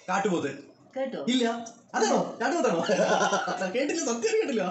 കാട്ടുപോത്ത് കേട്ടോ ഇല്ല അതാണോ കാട്ടുപോത്താണോ കേട്ടില്ല സത്യം കേട്ടില്ല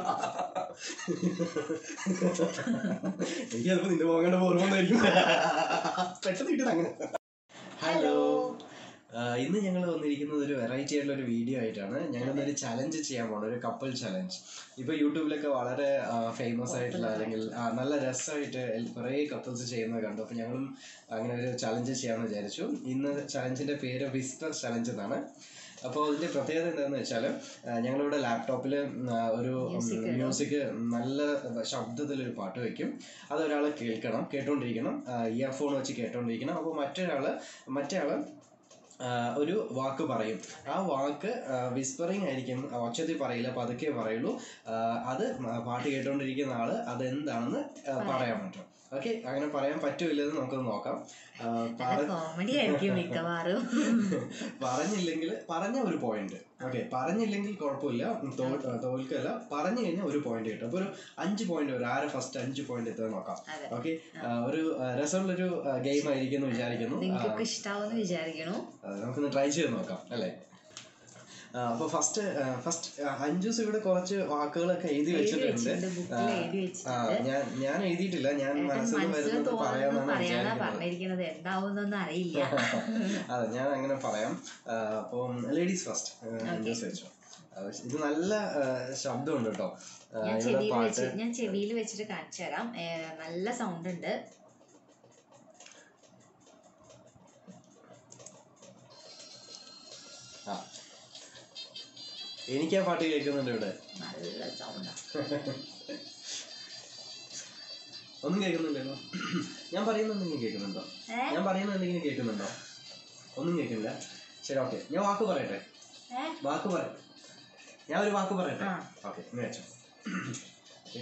എനിക്ക് ചിലപ്പോ നിന്റെ പോകേണ്ട ഓർമ്മന്നായിരിക്കും പെട്ടെന്ന് കിട്ടിയത് അങ്ങനെ ഹലോ ഇന്ന് ഞങ്ങൾ വന്നിരിക്കുന്നത് ഒരു വെറൈറ്റി ആയിട്ടുള്ള ഒരു വീഡിയോ ആയിട്ടാണ് ഞങ്ങൾ ഒരു ചലഞ്ച് ചെയ്യാൻ പോകണം ഒരു കപ്പിൾ ചലഞ്ച് ഇപ്പൊ യൂട്യൂബിലൊക്കെ വളരെ ഫേമസ് ആയിട്ടുള്ള അല്ലെങ്കിൽ ആ, നല്ല രസമായിട്ട് കുറേ കപ്പിൾസ് ചെയ്യുന്നത് കണ്ടു അപ്പൊ ഞങ്ങളും അങ്ങനെ ഒരു ചലഞ്ച് ചെയ്യാമെന്ന് വിചാരിച്ചു ഇന്ന് ചലഞ്ചിന്റെ പേര് വിസ്പർ ചലഞ്ച് എന്നാണ് അപ്പോൾ ഇതിന്റെ പ്രത്യേകത എന്താണെന്ന് വെച്ചാൽ ഞങ്ങളിവിടെ ലാപ്ടോപ്പിൽ ഒരു Music ഇടും. മ്യൂസിക് നല്ല ശബ്ദത്തിൽ ഒരു പാട്ട് വെക്കും അത് ഒരാൾ കേൾക്കണം കേട്ടോണ്ടിരിക്കണം ഇയർഫോൺ വെച്ച് കേട്ടോണ്ടിരിക്കണം അപ്പോൾ മറ്റൊരാൾ മറ്റേ ആള് ആ, ഒരു വാക്ക് പറയും ആ വാക്ക് വിസ്പറിങ് ആയിരിക്കും ഒച്ചത്തിൽ പറയില്ല പതുക്കെ പറയുള്ളൂ ആ, അത് മ- പാട്ട് കേട്ടോണ്ടിരിക്കുന്ന ആള് അത് എന്താണെന്ന് ആ, പറയാൻ പറ്റും ഓക്കെ അങ്ങനെ പറയാൻ പറ്റൂല്ലെന്ന് നമുക്കൊന്ന് നോക്കാം ആ, പറ- കോമഡി ആയിരിക്കും മിക്കവാറും പറഞ്ഞില്ലെങ്കിൽ പറഞ്ഞ ഒരു പോയിന്റ് ഓക്കെ പറഞ്ഞില്ലെങ്കിൽ കുഴപ്പമില്ല തോൽ- തോൽക്കല്ല പറഞ്ഞു കഴിഞ്ഞാൽ ഒരു പോയിന്റ് കിട്ടും അപ്പൊ ഒരു അഞ്ച് പോയിന്റ് വരും ആരെ ഫസ്റ്റ് അഞ്ച് പോയിന്റ് എത്തുക നോക്കാം അതെ ഓക്കെ ഒരു ആ, രസമുള്ളൊരു ഗെയിം ആയിരിക്കും എന്ന് വിചാരിക്കുന്നു ആ, നിങ്ങൾക്കൊക്കെ ഇഷ്ടാവെന്ന് വിചാരിക്കണു ആ, നമുക്കൊന്ന് ട്രൈ ചെയ്ത് നോക്കാം അല്ലേ ആ, അപ്പൊ ഫസ്റ്റ് ഫസ്റ്റ് അഞ്ചൂസ് ഇവിടെ കുറച്ച് വാക്കുകളൊക്കെ എഴുതി എഴുതി വെച്ചിട്ടുണ്ട് വെച്ചിട്ടുണ്ട് ബുക്കിൽ എഴുതി ആ, വെച്ചിട്ടുണ്ട് ഞാൻ ഞാൻ എഴുതിയിട്ടില്ല ഞാൻ ഏട്ടൻ മനസ്സിൽ മനസ്സിൽ വരുന്നത് തോന്നുന്നത് പറയാമെന്നാണ് പറയാനാ വിചാരിക്കുന്നത് പറഞ്ഞിരിക്കുന്നത് എന്താവുന്നൊന്നും അറിയില്ല അതെ ഞാൻ അങ്ങനെ പറയാം ആ, അപ്പം ലേഡീസ് ഫസ്റ്റ് അഞ്ചൂസ് വെച്ചു ആ, ഇത് നല്ല ആ, ശബ്ദമുണ്ട് കേട്ടോ ആ, ഞാൻ ഇവിടെ ചെവിയിൽ പാട്ട് വെച്ച് ഞാൻ ചെവിയിൽ വെച്ചിട്ട് കാണിച്ചു തരാം ഏ, നല്ല സൗണ്ട് ഉണ്ട് ആ എനിക്ക് ആ പാട്ട് കേൾക്കുന്നുണ്ട് ഇവിടെ നല്ല സൗണ്ടാ ഒന്നും കേൾക്കുന്നില്ലല്ലോ ഞാൻ പറയുന്നത് എന്തെങ്കിലും കേൾക്കുന്നുണ്ടോ ഏ? ഞാൻ പറയുന്നത് എന്തെങ്കിലും കേൾക്കുന്നുണ്ടോ ഒന്നും കേൾക്കുന്നില്ല ശരി ഓക്കെ ഞാൻ വാക്ക് പറയട്ടെ ഏ? വാക്ക് പറ ഞാൻ ഒരു വാക്ക് പറയട്ടെ ആ. ഓക്കെ ഇങ്ങനെ വെച്ചോ Okay.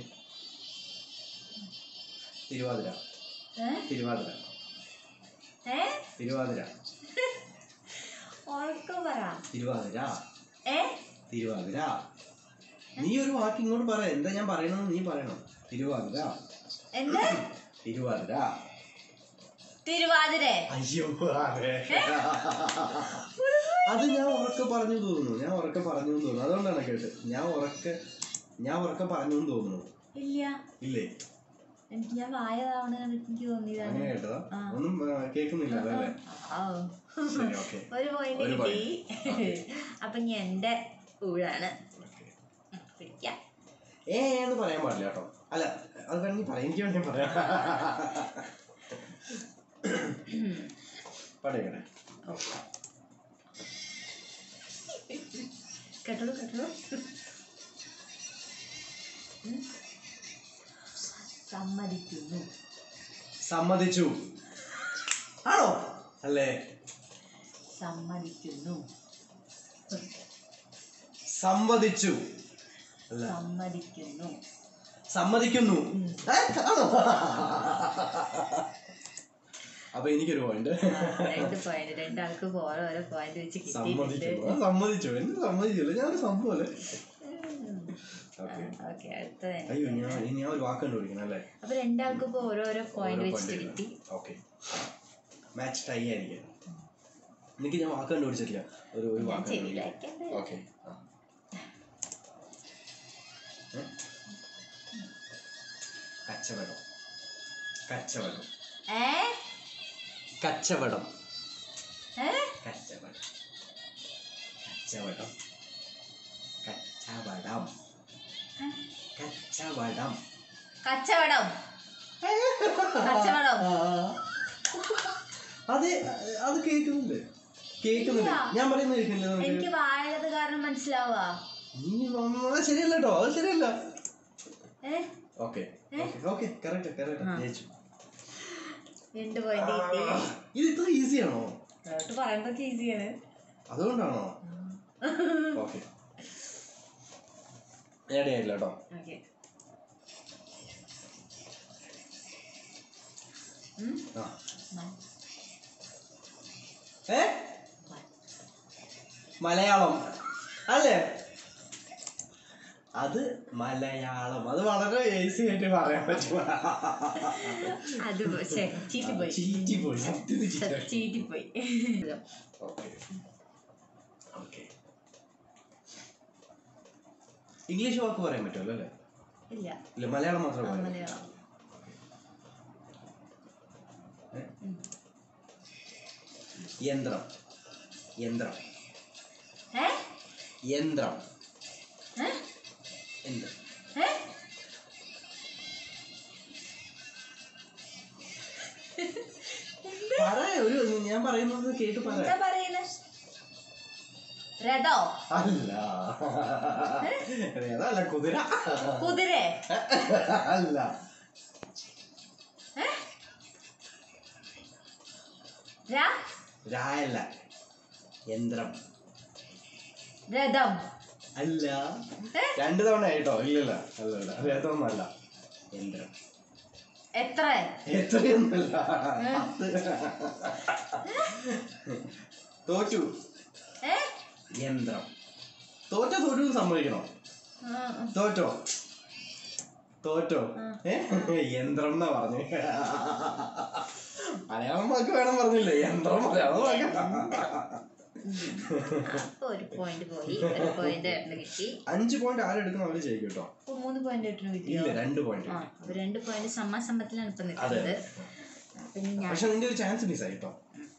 തിരുവാതിര ഏ? തിരുവാതിര ഏ? തിരുവാതിര ഉറക്കെ പറ തിരുവാതിര ഏ തിരുവാതിര നീ ഒരു വാക്ക് ഇങ്ങോട്ട് പറ എന്താ ഞാൻ പറയണമെന്ന് നീ പറയണം തിരുവാതിര എന്ത് തിരുവാതിര തിരുവാതിര അയ്യോ അതെ. അത് ഞാൻ ഉറക്കെ പറഞ്ഞു തോന്നുന്നു ഞാൻ ഉറക്കെ പറഞ്ഞു എന്ന് തോന്നുന്നു അതുകൊണ്ടാണ് കേട്ട് ഞാൻ ഉറക്കെ ഞാൻ ഉറക്കെ പറഞ്ഞു എന്ന് തോന്നുന്നു ഇല്ല ഇല്ലേ എനിക്ക് ഞാൻ വായ തവണ കണ്ടിട്ട് എനിക്ക് തോന്നിയതാണ് അങ്ങനെ കേട്ടതാ ആ. ഒന്നും ആ, കേൾക്കുന്നില്ല അതല്ലേ ആ. ശരി ഓക്കെ ഒരു പോയിന്റ് ഒരു കിട്ടി അപ്പൊ ഇനി എന്റെ ഊഴാണ് ഉം, പിടിക്കാം ഏ എന്ന് പറയാൻ പാടില്ല കേട്ടോ അല്ല അത് വേണമെങ്കിൽ പറയാം എനിക്ക് വേണമെങ്കിൽ പറയാം പറയട്ടെ കേട്ടോളൂ കേട്ടോളൂ ഉം. സമ്മതിക്കുന്നു സമ്മതിച്ചു ആണോ അല്ലേ സമ്മതിക്കുന്നു സമ്മതിച്ചു അല്ല സമ്മതിക്കുന്നു സമ്മതിക്കുന്നു ഏ? ആണോ അപ്പൊ എനിക്കൊരു പോയിന്റ് ആ, രണ്ട് പോയിന്റ് രണ്ടാൾക്ക് ഓരോ ഓരോ പോയിന്റ് വെച്ച് കിട്ടിയിട്ടുണ്ട് സമ്മതിച്ചു ആ, സമ്മതിച്ചു എന്നെ സമ്മതിച്ചില്ല ഞാനൊരു സംഭവല്ലേ ഓക്കെ ഓക്കെ അടുത്തത് അയ്യോ ഞാൻ ഇനി ഞാൻ ഒരു വാക്ക് കണ്ടുപിടിക്കണം അല്ലേ അപ്പൊ രണ്ടാൾക്കും ഇപ്പൊ ഓരോരോ പോയിന്റ് ഓരോ വെച്ചിട്ട് point കിട്ടി ഓക്കെ മാച്ച് ടൈ ആയിരിക്കും എനിക്ക് ഞാൻ വാക്ക് കണ്ടുപിടിച്ചിട്ടില്ല ഒരു ഒരു ഞാൻ വാക്ക് ചെവിയിൽ കണ്ടുപിടിക്കാം വയ്ക്കണ്ടേ ഓക്കെ കച്ചവടം കച്ചവടം ഏ കച്ചവടം ഏ കച്ചവടം കച്ചവടം കച്ചവടം കച്ചവടം കച്ചവടം കച്ചവടം അത് അത് കേൾക്കുന്നുണ്ട് കേൾക്കുന്നുണ്ട് ഇല്ല. ഞാൻ പറയുന്നത് കേൾക്കുന്നില്ല നമുക്ക് എനിക്ക് വാഴത് കാരണം മനസ്സിലാവാ നീ മമ്മ ശരിയല്ല കേട്ടോ അത് ശരിയല്ല ഏ ഓക്കെ ഓക്കെ കറക്റ്റ് കറക്റ്റ് ജയിച്ചു രണ്ട് പോയിന്റ് കിട്ടി ഇത് ഇത്ര ഈസിയാണോ കേട്ട് പറയുമ്പോ ഈസിയാണ് അതുകൊണ്ടാണോ ഓക്കെ നേടിയായില്ല കേട്ടോ ഓക്കെ ആ ഏ മലയാളം അല്ലേ അത് മലയാളം അത് വളരെ ഈസി ആയിട്ട് പറയാൻ പറ്റും അത് ശ്ശെ, ചീറ്റി പോയി ചീറ്റി പോയി സത്യത്തിൽ ചീറ്റി ചീറ്റി പോയി ഓക്കെ ഇംഗ്ലീഷ് വാക്ക് പറയാൻ പറ്റുമല്ലോ അല്ലേ ഇല്ല ഇല്ല മലയാളം ആ, മാത്രമേ പറയാൻ മലയാളം യന്ത്രം യന്ത്രം ഏ യന്ത്രം ഏ യന്ത്രം ഏ പറ ഒരു ഞാൻ പറയുന്നത് കേട്ട് പറ എന്താ പറയുന്നത് രഥോ അല്ല അതല്ല കുതിര കുതിര അല്ല ഏ രാ രായല്ല യന്ത്രം രഥം അല്ല ഏ? രണ്ടു തവണ ആയിട്ടോ ഇല്ലല്ല അല്ലല്ല രഥമല്ല യന്ത്രം എത്ര എത്രയൊന്നല്ല പത്ത് തോറ്റു ഏ യന്ത്രം തോറ്റ തോറ്റു എന്ന് സമ്മതിക്കണോ ആ, ആ. തോറ്റോ തോറ്റോ ആ. ഏ യന്ത്രം എന്നാ പറഞ്ഞു മലയാളം വാക്ക് വേണം പറഞ്ഞില്ലേ യന്ത്രം മലയാളം വാക്ക് അപ്പൊ ഒരു പോയിന്റ് പോയി ഒരു പോയിന്റ് ഏട്ടന് കിട്ടി അഞ്ച് പോയിന്റ് ആരെടുക്കുന്ന അവര് ജയിക്കും കേട്ടോ അപ്പൊ മൂന്ന് പോയിന്റ് ഏട്ടന് കിട്ടിയോ ഇല്ല രണ്ട് പോയിന്റ് ആ അപ്പൊ രണ്ട് പോയിന്റ് സമാസമ്പത്തിലാണ് ഇപ്പൊ നിൽക്കുന്നത് അപ്പൊ ഇനി ഞാൻ പക്ഷെ നിന്റെ ഒരു ചാൻസ് മിസ് ആയി കേട്ടോ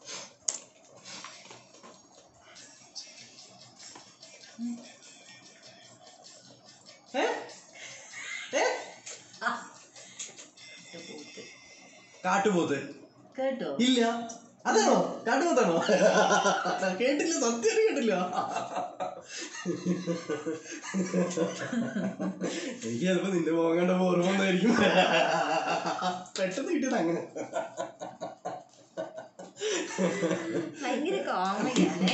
ഏ? ഏ? ആ. ഇത് പോത്ത്. കാട്ടുപോത്ത് കേട്ടോ ഇല്ല അതാണോ കാട്ടുപോത്താണോ കേട്ടില്ല സത്യം കേട്ടില്ല എനിക്ക് ചിലപ്പോ നിന്റെ മുഖം കണ്ട ഓർമ്മ വന്നായിരിക്കും പെട്ടെന്ന് കിട്ടിയത് അങ്ങനെ ഭയങ്കര കോമഡിയാണേ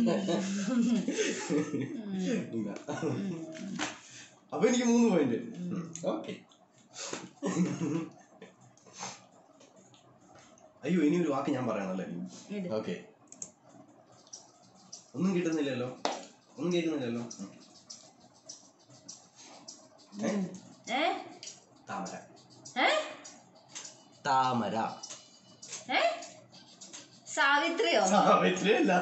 ഇല്ല. അപ്പൊ എനിക്ക് മൂന്ന് പോയിന്റ് ഓക്കെ അയ്യോ ഇനി ഒരു വാക്ക് ഞാൻ പറയണല്ലേ ഇത് ഓക്കെ ഒന്നും കിട്ടുന്നില്ലല്ലോ ഒന്നും കേൾക്കുന്നില്ലല്ലോ ഉം. ഏ? ഏ താമര ഏ താമര ഏ സാവിത്രിയോ സാവിത്രി അല്ല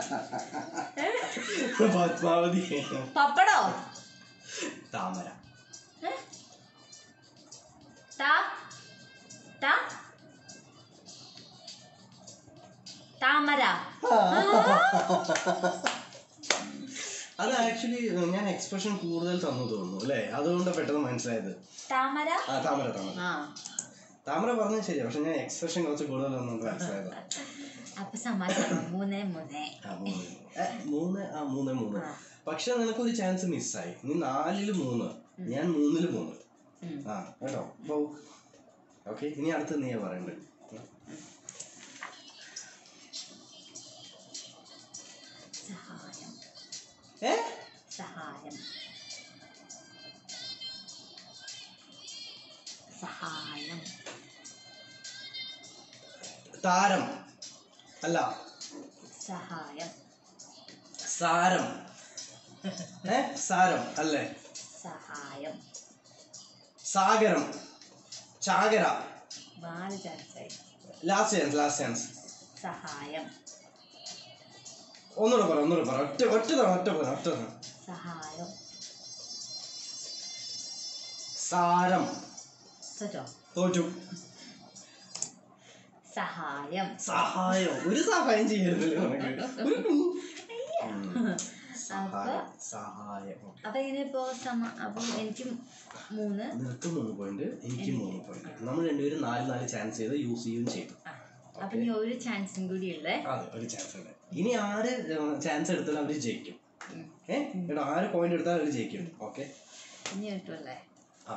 പത്മാവതി പപ്പടോ താമര ഏ? താ താ താമര അത് ആക്ച്വലി ഞാൻ എക്സ്പ്രഷൻ കൂടുതൽ തന്നു തോന്നുന്നു അല്ലേ അതുകൊണ്ട് പെട്ടെന്ന് മനസ്സിലായത് താമര ആ താമര താമര ആ താമര പറഞ്ഞത് ശരിയാ പക്ഷെ ഞാൻ എക്സ്പ്രഷൻ കുറച്ച് കൂടുതൽ തന്നുകൊണ്ട് മനസ്സിലായത് അപ്പൊ സമാധാനം മൂന്നേ മൂന്നേ ആ, മൂന്ന്. ഏ, മൂന്ന് ആ മൂന്ന് മൂന്ന് ആ. പക്ഷെ നിനക്ക് ഒരു ചാൻസ് മിസ്സായി നീ നാലില് മൂന്ന് ഞാൻ മൂന്നില് മൂന്ന് ഉം. ആ കേട്ടോ അപ്പൊ ഓക്കെ ഇനി അടുത്ത് നീ പറയണ്ടേ സഹായം ഏ സഹായം സഹായം താരം അല്ല സഹായം സാരം ഏ സാരം അല്ലേ സഹായം സാഗരം ചാകര നാല് ചാൻസായി ലാസ്റ്റ് ചാൻസ് ലാസ്റ്റ് ചാൻസ് സഹായം ഒന്നുകൂടെ പറ ഒന്നുകൂടെ പറ ഒറ്റ ഒറ്റ തവണ ഒറ്റ തവണ ഒറ്റ തവണ സഹായം സാരം തോറ്റോ തോറ്റു സഹായം സഹായം ഒരു സഹായം ചെയ്യരുതല്ലോ നിനക്ക് ഒരു ഉം. അപ്പൊ സഹായം സഹായം Okay. അപ്പൊ ഇനിയിപ്പോ സമ അപ്പൊ എനിക്ക് മൂന്ന് നിനക്ക് മൂന്ന് പോയിന്റ് എനിക്ക് മൂന്ന് പോയിന്റ് നമ്മൾ രണ്ടുപേരും നാല് നാല് ചാൻസ് ചെയ്ത് യൂസ് ചെയ്യുകയും ചെയ്തു ആ, അപ്പൊ ഇനി ഒരു ചാൻസും കൂടി ഉള്ളേ അതെ ഒരു ചാൻസ് ഉണ്ട് ഇനി ആര് ചാൻസ് എടുത്താലും അവര് ജയിക്കും ഉം. ഏ എടാ ആര് പോയിന്റ് എടുത്താലും അവര് ജയിക്കും ഓക്കെ ഇനി കിട്ടുമല്ലേ ആ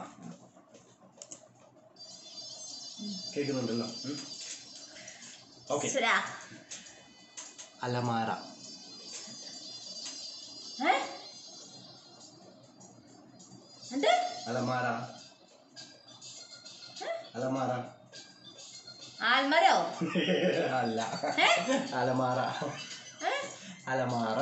കേൾക്കുന്നുണ്ടല്ലോ ഓക്കെ സുരാ അലമാര ഏ എന്ത് അലമാര അലമാര ആൽമരോ അല്ല ഏ? അലമാര ഏ? അലമാര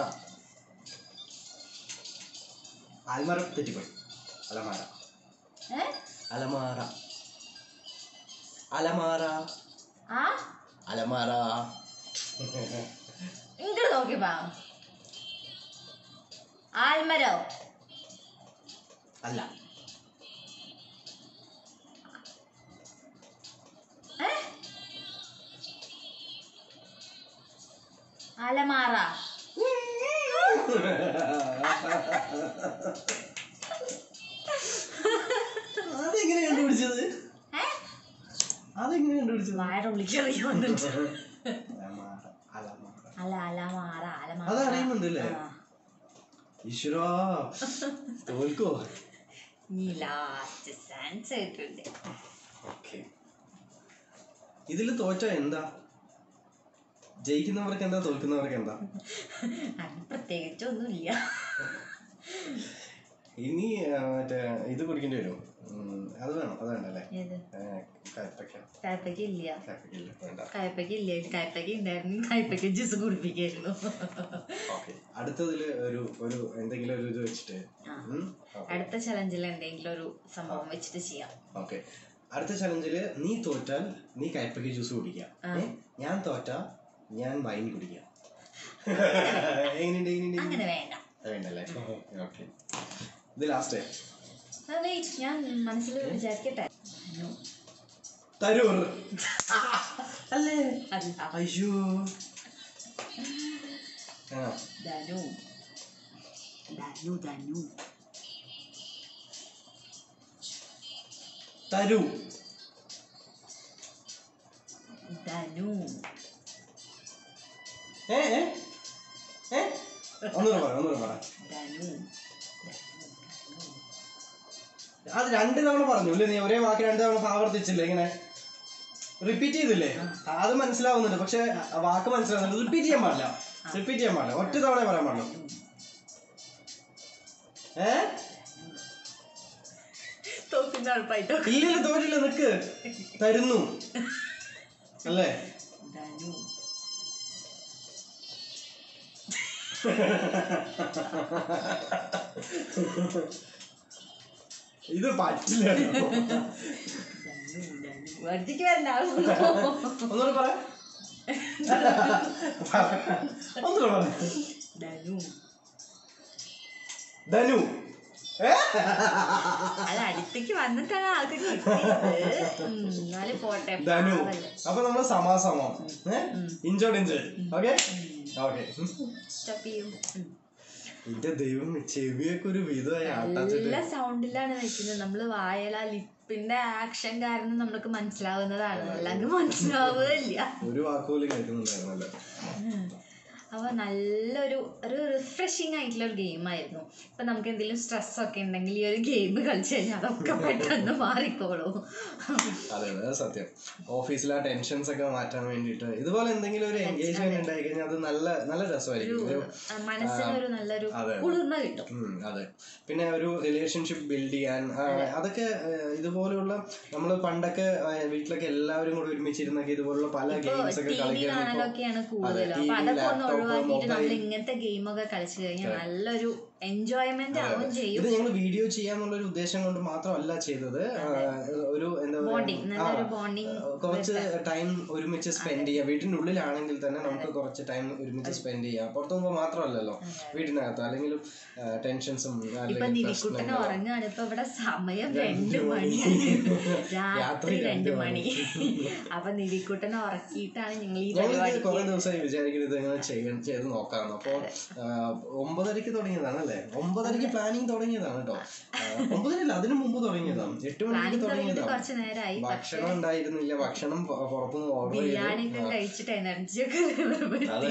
ആൽമര തെറ്റിപ്പോയി അലമാര ഏ? അലമാര അലമാര ആ അലമാര ഇങ്ങോട്ട് നോക്കി പാ ആൽമരോ അല്ല അലമാറ അതെങ്ങനെ കണ്ടുപിടിച്ചത് ഏ? അതെങ്ങനെ കണ്ടുപിടിച്ചത് വാഴ വിളിക്കറിയോ വന്നിട്ട് അലമാര, അലമാര. അല്ല അലമാറ അലമാറ അതറിയുന്നുണ്ടല്ലേ ആ. ഈശ്വരാ തോൽക്കോ നീ ലാസ്റ്റ് ചാൻസ് ആയിട്ടുണ്ട് ഓക്കെ ഇതില് തോറ്റ എന്താ ജയിക്കുന്നവർക്ക് എന്താ തോൽക്കുന്നവർക്ക് എന്താ അത് പ്രത്യേകിച്ചൊന്നുമില്ല ഇനി ആ, മറ്റേ ഇത് കുടിക്കേണ്ടി വരും ഉം, അത് വേണം അത് വേണ്ടല്ലേ ഏത് കയപ്പയ്ക്ക കയ്പയ്ക്ക ഇല്ല കയപ്പയ്ക്കില്ല വേണ്ട കയ്പയ്ക്ക ഇല്ല കയ്പയ്ക്ക ഉണ്ടായിരുന്നു കയ്പയ്ക്ക ജ്യൂസ് കുടിപ്പിക്കായിരുന്നു ഓക്കെ അടുത്തതില് ഒരു ഒരു എന്തെങ്കിലും ഒരു ഇത് വെച്ചിട്ട് ആ. ഉം, okay. അടുത്ത ചലഞ്ചിൽ എന്തെങ്കിലും ഒരു സംഭവം വെച്ചിട്ട് ചെയ്യാം ഓക്കെ അടുത്ത ചലഞ്ചില് നീ തോറ്റാൽ നീ കയ്പയ്ക്ക് ജ്യൂസ് കുടിക്കാം ആ. ഏ? ഞാൻ തോറ്റാ ഞാൻ വൈൻ കുടിക്കാം എങ്ങനെയുണ്ട് എങ്ങനെയുണ്ട് അങ്ങനെ വേണ്ട അത് വേണ്ടല്ലേ ഓക്കെ ഇത് ലാസ്റ്റ് ആ, wait, ഞാൻ മനസ്സിൽ വിചാരിക്കട്ടെ അനു. തരൂർ അല്ലേ അല്ല അയ്യോ ആ ധനു ധനു ധനു തരൂ ധനു ഏ ഏ ഏ ഒന്നുകൂടെ പറ ഒന്നുകൂടെ പറ ധനു അത് രണ്ട് തവണ പറഞ്ഞു ഇല്ലേ നീ ഒരേ വാക്ക് രണ്ട് തവണ ആവർത്തിച്ചില്ലേ ഇങ്ങനെ റിപ്പീറ്റ് ചെയ്തില്ലേ അത് മനസ്സിലാവുന്നുണ്ട് പക്ഷെ ആ വാക്ക് മനസ്സിലാവുന്നുണ്ട് റിപ്പീറ്റ് ചെയ്യാൻ പാടില്ല റിപ്പീറ്റ് ചെയ്യാൻ പാടില്ല ഒറ്റ തവണ പറയാൻ പാടില്ല ഏ തോക്കുന്ന ഉറപ്പായിട്ടോ ഇല്ലില്ല തോറ്റില്ല നിക്ക് തരുന്നു അല്ലേ ധനു ഇത് പറ്റില്ല കേട്ടോ. ധനു ധനു അടുത്തേക്ക് വരണ്ട ഒന്നുകൂടെ പറ ഒന്നുകൂടെ പറ ധനു ധനു ഏ? അത് അടുത്തേക്ക് വന്നിട്ടാണ് ആൾക്ക് കിട്ടിയത് ഉം, എന്നാലും പോട്ടെ ധനു പാവല്ലേ. അപ്പൊ നമ്മള് സമാസമം ഇഞ്ചോട് ഇഞ്ച് ഓക്കെ ഓക്കെ Stop ചെയ്യും. ഉം. എന്റെ ദൈവം ചെവിയൊക്കെ ഒരു വിധമായി ആട്ടാച്ചിട്ട് നല്ല സൗണ്ടിലാണ് വെക്കുന്നത് നമ്മള് വായല ലിപ്പിന്റെ ആക്ഷൻ കാരണം നമുക്ക് മനസ്സിലാവുന്നതാണ് അല്ലെങ്കിൽ മനസ്സിലാവുകയില്ല ഒരു വാക്കുപോലും കേൾക്കുന്നുണ്ടായിരുന്നല്ലോ അപ്പൊ നല്ലൊരു ഒരു റിഫ്രഷിങ് ആയിട്ടുള്ള ഒരു ഗെയിം ആയിരുന്നു ഇപ്പൊ നമുക്ക് എന്തെങ്കിലും സ്ട്രെസ് ഒക്കെ ഉണ്ടെങ്കിൽ ഈ ഒരു ഗെയിം കളിച്ചു കഴിഞ്ഞാൽ അതൊക്കെ പെട്ടെന്ന് മാറിക്കോളും അതെ അതെ അത് സത്യം ഓഫീസിലെ ടെൻഷൻസ് ഒക്കെ മാറ്റാൻ വേണ്ടിയിട്ട് ഇതുപോലെ എന്തെങ്കിലും ഒരു എൻഗേജ്മെന്റ് ഉണ്ടായി കഴിഞ്ഞാൽ അത് നല്ല നല്ല രസമായിരിക്കും ഒരു ആ, മനസ്സിനൊരു നല്ലൊരു അതെ. കുളിർമ കിട്ടും ഉം, അതെ പിന്നെ ഒരു റിലേഷൻഷിപ്പ് ബിൽഡ് ചെയ്യാൻ ആ, അതൊക്കെ ആ, ഇതുപോലെയുള്ള നമ്മൾ പണ്ടൊക്കെ ആ, വീട്ടിലൊക്കെ എല്ലാവരും കൂടെ ഒരുമിച്ചിരുന്നൊക്കെ ഇതുപോലുള്ള പല ഗെയിംസ് ഒക്കെ ടി വി കളിക്കാൻ കാണലൊക്കെയാണ് കൂടുതലും TV, അപ്പൊ അതൊക്കെ ഒന്ന് laptop, ഒഴിവാക്കിയിട്ട് നമ്മൾ mobile. ഇങ്ങനത്തെ ഗെയിമൊക്കെ കളിച്ചു കഴിഞ്ഞാൽ നല്ലൊരു എൻജോയ്മെന്റ് ആവും ചെയ്യും ഇത് ഞങ്ങൾ വീഡിയോ ചെയ്യാന്നുള്ള ഒരു ഉദ്ദേശം കൊണ്ട് മാത്രമല്ല ചെയ്തത് ആ, ഒരു എന്താ ബോണ്ടിങ് പറയാ നല്ലൊരു ബോണ്ടിങ് കുറച്ച് ടൈം ഒരുമിച്ച് സ്പെൻഡ് ചെയ്യാം വീട്ടിനുള്ളിലാണെങ്കിൽ തന്നെ നമുക്ക് കുറച്ച് ടൈം ഒരുമിച്ച് സ്പെൻഡ് ചെയ്യാം പുറത്തു പോകുമ്പോൾ മാത്രമല്ലല്ലോ വീട്ടിനകത്ത് അല്ലെങ്കിലും ടെൻഷൻസും ഇപ്പൊ നിവിക്കുട്ടൻ ഉറങ്ങാണ് ഇപ്പൊ ഇവിടെ സമയം രണ്ട് മണിയാണ് രാത്രി രണ്ട് മണി അപ്പൊ നിവിക്കുട്ടനെ ഉറക്കിയിട്ടാണ് ഞങ്ങൾ ഈ ഞങ്ങൾ പരിപാടി കുറെ ദിവസമായി വിചാരിക്കുന്നത് ഇത് എങ്ങനെ ചെയ്യാൻ ചെയ്ത് നോക്കാമെന്ന് അപ്പോൾ ഒമ്പതരക്ക് തുടങ്ങിയതാണ് അല്ലേ ഒമ്പതരക്ക് പ്ലാനിങ് തുടങ്ങിയതാണ് കേട്ടോ ഒമ്പതരല്ല അതിനു മുമ്പ് തുടങ്ങിയതാണ് എട്ട് മണിക്ക് പ്ലാനിങ് തുടങ്ങിയിട്ട് തുടങ്ങിയതാണ് കുറച്ച് നേരമായി ഭക്ഷണം ഉണ്ടായിരുന്നില്ല ഭക്ഷണം പു- പുറത്തുനിന്ന് ഓർഡർ ചെയ്തു ബിരിയാണി ഒക്കെ കഴിച്ചിട്ട് എനർജി ഒക്കെ അതെ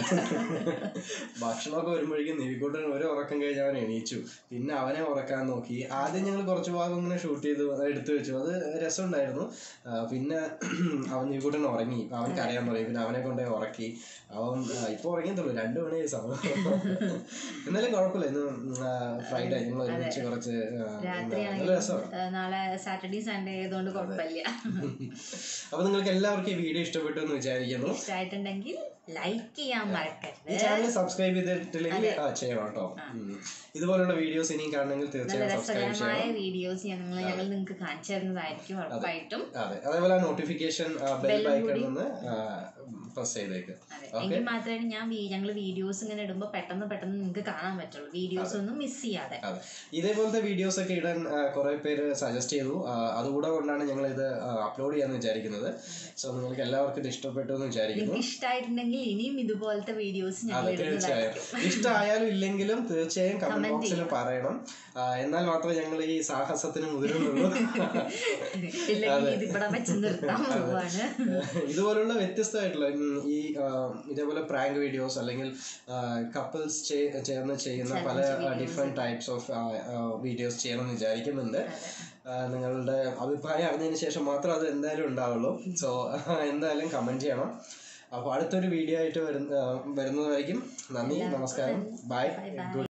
ഭക്ഷണമൊക്കെ വരുമ്പോഴേക്കും നിവിക്കൂട്ടൻ ഒരു ഉറക്കം കഴിഞ്ഞ് അവൻ എണീച്ചു പിന്നെ അവനെ ഉറക്കാൻ നോക്കി ആദ്യം ഞങ്ങൾ കുറച്ച് ഭാഗം ഇങ്ങനെ ഷൂട്ട് ചെയ്ത് എടുത്തു വെച്ചു അത് രസമുണ്ടായിരുന്നു ആ, പിന്നെ അവൻ നിവിക്കൂട്ടൻ ഉറങ്ങി അവൻ കരയാൻ തുടങ്ങി പിന്നെ അവനെ കൊണ്ടേ ഉറക്കി അവൻ ആ, ഇപ്പൊ ഉറങ്ങിയതുള്ളൂ രണ്ടു മണി സമയം എന്നാലും കുഴപ്പമില്ല ഇന്ന് ഫ്രൈഡേ ഞങ്ങൾ ഒരുമിച്ച് കുറച്ച് ആ, എന്താ, നല്ല രാത്രിയാണെങ്കിലും രസമാണ് ഏഹ്, നാളെ സാറ്റർഡേ സൺഡേ ആയതുകൊണ്ട് കുഴപ്പമില്ല അപ്പൊ നിങ്ങൾക്ക് എല്ലാവർക്കും ഈ വീഡിയോ ഇഷ്ടപ്പെട്ടു എന്ന് വിചാരിക്കുന്നു ഇഷ്ടമായിട്ടുണ്ടെങ്കിൽ ലൈക്ക് ചെയ്യാൻ ഈ മറക്കരുത് ചാനൽ സബ്സ്ക്രൈബ് ചെയ്തിട്ടില്ലെങ്കിൽ ആ, ചെയ്യണം കേട്ടോ ഉം. ഇതുപോലുള്ള വീഡിയോസ് ഇനിയും കാണണമെങ്കിൽ നല്ല തീർച്ചയായും സബ്സ്ക്രൈബ് രസകരമായ ചെയ്യണം വീഡിയോസ് ഞങ്ങൾ ഞങ്ങൾ നിങ്ങൾക്ക് കാണിച്ചു തരുന്നതായിരിക്കും ഉറപ്പായിട്ടും അതെ അതേപോലെ നോട്ടിഫിക്കേഷൻ ബെൽ ഐക്കൺ ഒന്ന് പ്രസ് ചെയ്തേക്ക് അതെ എങ്കിൽ മാത്രമേ ഞാൻ ഞങ്ങൾ വീഡിയോസ് ഇങ്ങനെ ഇടുമ്പോൾ പെട്ടെന്ന് പെട്ടെന്ന് നിങ്ങൾക്ക് കാണാൻ പറ്റുള്ളൂ വീഡിയോസ് ഒന്നും മിസ് ചെയ്യാതെ അതെ ഇതേപോലത്തെ വീഡിയോസ് ഒക്കെ ഇടാൻ കുറെ പേര് സജസ്റ്റ് ചെയ്തു ആ, അതുകൂടെ കൊണ്ടാണ് ഞങ്ങൾ ഇത് അപ്ലോഡ് ചെയ്യാന്ന് വിചാരിക്കുന്നത് സോ നിങ്ങൾക്ക് എല്ലാവർക്കും ഇത് ഇഷ്ടപ്പെട്ടു എന്ന് വിചാരിക്കുന്നു നിങ്ങൾക്ക് ഇഷ്ടമായിട്ടുണ്ടെങ്കിൽ ഇനിയും ഇതുപോലത്തെ വീഡിയോസ് ഞങ്ങൾ അതെ തീർച്ചയായും ഇടുന്നതായിരിക്കും ഇഷ്ടമായാലും ഇല്ലെങ്കിലും തീർച്ചയായും കമന്റ് ബോക്സിൽ പറയണം ആ, എന്നാൽ മാത്രമേ ഞങ്ങൾ ഈ സാഹസത്തിന് മുതിരുന്നുള്ളൂ ഇല്ലെങ്കിൽ ഇത് ഇവിടെ വെച്ച് നിർത്താൻ പോവാണ് ഇതുപോലുള്ള വ്യത്യസ്തമായിട്ടുള്ള ഉം, ഈ ആ, ഇതേപോലെ പ്രാങ്ക് വീഡിയോസ് അല്ലെങ്കിൽ കപ്പിൾസ് ചേർന്ന് ചെയ്യുന്ന പല ഡിഫറെന്റ് ടൈപ്സ് ഓഫ് വീഡിയോസ് ചെയ്യണമെന്ന് വിചാരിക്കുന്നുണ്ട് ആ, നിങ്ങളുടെ അഭിപ്രായം അറിഞ്ഞതിന് ശേഷം മാത്രം അത് എന്തായാലും ഉണ്ടാവുള്ളൂ സോ എന്തായാലും കമന്റ് ചെയ്യണം അപ്പോൾ അടുത്തൊരു വീഡിയോ ആയിട്ട് വരുന്ന വരുന്നതായിരിക്കും നന്ദി നമസ്കാരം ബൈ ബൈ ബൈ ഗുഡ്